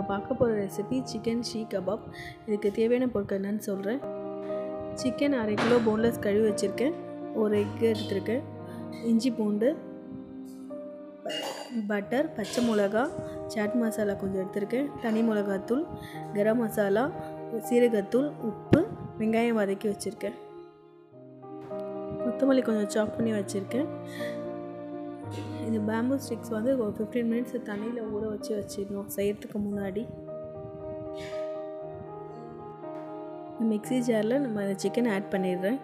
பார்க்க போகிற recipe chicken she kebab இதுக்கு தேவையான பொருட்கள் என்னன்னு சொல்கிறேன் சிக்கன் அரை கிலோ போன்லெஸ் கழுவி வச்சுருக்கேன் ஒரு எக்கு எடுத்திருக்கேன் இஞ்சி பூண்டு பட்டர் பச்சை மிளகா சாட் மசாலா கொஞ்சம் எடுத்திருக்கேன் தனி மிளகாத்தூள் கரம் மசாலா சீரகத்தூள் உப்பு வெங்காயம் வதக்கி வச்சுருக்கேன் கொத்தமல்லி கொஞ்சம் சாப் பண்ணி வச்சுருக்கேன் இந்த பேம்பூ ஸ்டிக்ஸ் வந்து ஒரு ஃபிஃப்டீன் மினிட்ஸ் தண்ணியில் ஊற வச்சு வச்சிடணும் செய்கிறதுக்கு முன்னாடி மிக்ஸி ஜாரில் நம்ம இந்த சிக்கன் ஆட் பண்ணிடுறேன்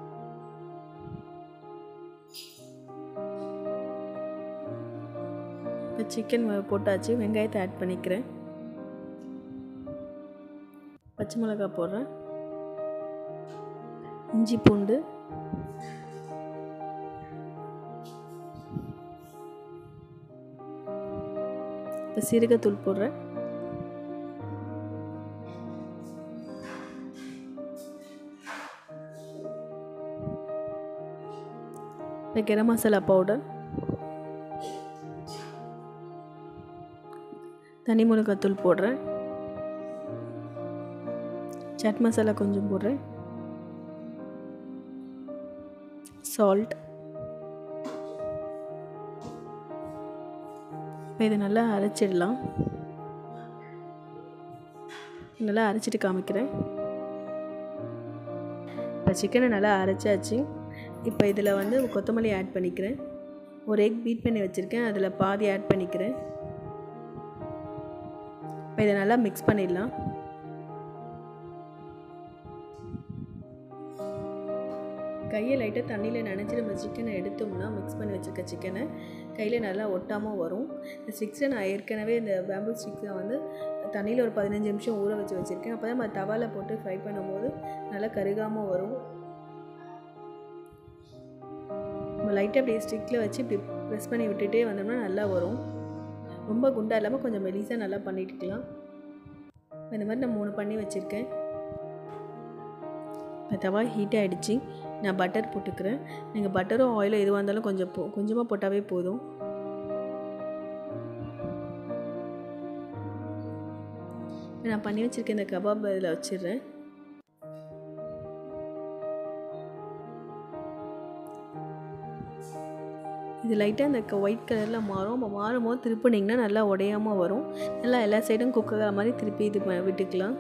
இப்போ சிக்கன் போட்டாச்சு வெங்காயத்தை ஆட் பண்ணிக்கிறேன் பச்சை மிளகாய் போடுறேன் இஞ்சி பூண்டு இப்போ சீரகத்தூள் போடுறேன் இப்போ கரம் மசாலா பவுடர் தனி மிளகாத்தூள் போடுறேன் சாட் மசாலா கொஞ்சம் போடுறேன் சால்ட் இப்போ இதை நல்லா அரைச்சிடலாம் நல்லா அரைச்சிட்டு காமிக்கிறேன் இப்போ சிக்கனை நல்லா அரைச்சாச்சு இப்போ இதில் வந்து கொத்தமல்லி ஆட் பண்ணிக்கிறேன் ஒரு எக் பீட் பண்ணி வச்சுருக்கேன் அதில் பாதி ஆட் பண்ணிக்கிறேன் இப்போ இதை நல்லா மிக்ஸ் பண்ணிடலாம் கையை லைட்டாக தண்ணியில் நினச்சி நம்ம சிக்கனை எடுத்தோம்னா மிக்ஸ் பண்ணி வச்சுருக்க சிக்கனை கையில் நல்லா ஒட்டாமல் வரும் இந்த ஸ்டிக்ஸை நான் ஏற்கனவே இந்த பேம்பு ஸ்டிக்ஸை வந்து தண்ணியில் ஒரு பதினஞ்சு நிமிஷம் ஊற வச்சு வச்சுருக்கேன் அப்போ தான் நம்ம தவாவில் போட்டு ஃப்ரை பண்ணும்போது நல்லா கருகாமல் வரும் நம்ம லைட்டாக அப்படி ஸ்டிக்கில் வச்சு இப்படி ப்ரெஸ் பண்ணி விட்டுட்டே வந்தோம்னா நல்லா வரும் ரொம்ப குண்டாக இல்லாமல் கொஞ்சம் மெலிசாக நல்லா பண்ணிட்டுக்கலாம் இந்த மாதிரி நான் மூணு பண்ணி வச்சுருக்கேன் இப்போ தவா ஹீட் ஆகிடுச்சு நான் பட்டர் போட்டுக்கிறேன் நீங்கள் பட்டரோ ஆயிலோ எதுவாக இருந்தாலும் கொஞ்சம் போ கொஞ்சமாக போட்டாவே போதும் நான் பண்ணி வச்சுருக்கேன் இந்த கபாப் இதில் வச்சிடுறேன் இது லைட்டாக இந்த ஒயிட் கலரில் மாறும் அப்போ மாறும் போது திருப்பினீங்கன்னா நல்லா உடையாமல் வரும் நல்லா எல்லா சைடும் குக் ஆகிற மாதிரி திருப்பி இது விட்டுக்கலாம்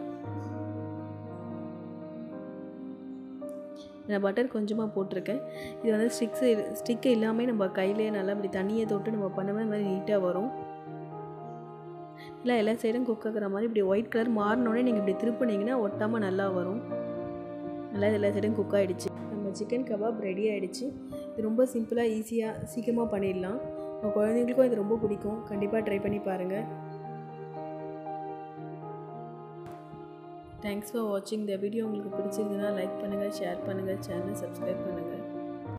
நான் பட்டர் கொஞ்சமாக போட்டிருக்கேன் இது வந்து ஸ்டிக்ஸு ஸ்டிக்கு இல்லாமல் நம்ம கையிலே நல்லா இப்படி தண்ணியை தொட்டு நம்ம பண்ணோம்னா இந்த மாதிரி நீட்டாக வரும் இல்லை எல்லா சைடும் குக் ஆகிற மாதிரி இப்படி ஒயிட் கலர் மாறினோடனே நீங்கள் இப்படி திருப்பினீங்கன்னா ஒட்டாமல் நல்லா வரும் நல்லா எல்லா சைடும் குக் ஆகிடுச்சு நம்ம சிக்கன் கபாப் ரெடி ஆகிடுச்சு இது ரொம்ப சிம்பிளாக ஈஸியாக சீக்கிரமாக பண்ணிடலாம் உங்கள் குழந்தைங்களுக்கும் இது ரொம்ப பிடிக்கும் கண்டிப்பாக ட்ரை பண்ணி பாருங்கள் தேங்க்ஸ் ஃபார் வாட்சிங் இந்த வீடியோ உங்களுக்கு பிடிச்சிருந்ததுன்னா லைக் பண்ணுங்கள் ஷேர் பண்ணுங்கள் சேனலை சப்ஸ்கிரைப் பண்ணுங்கள்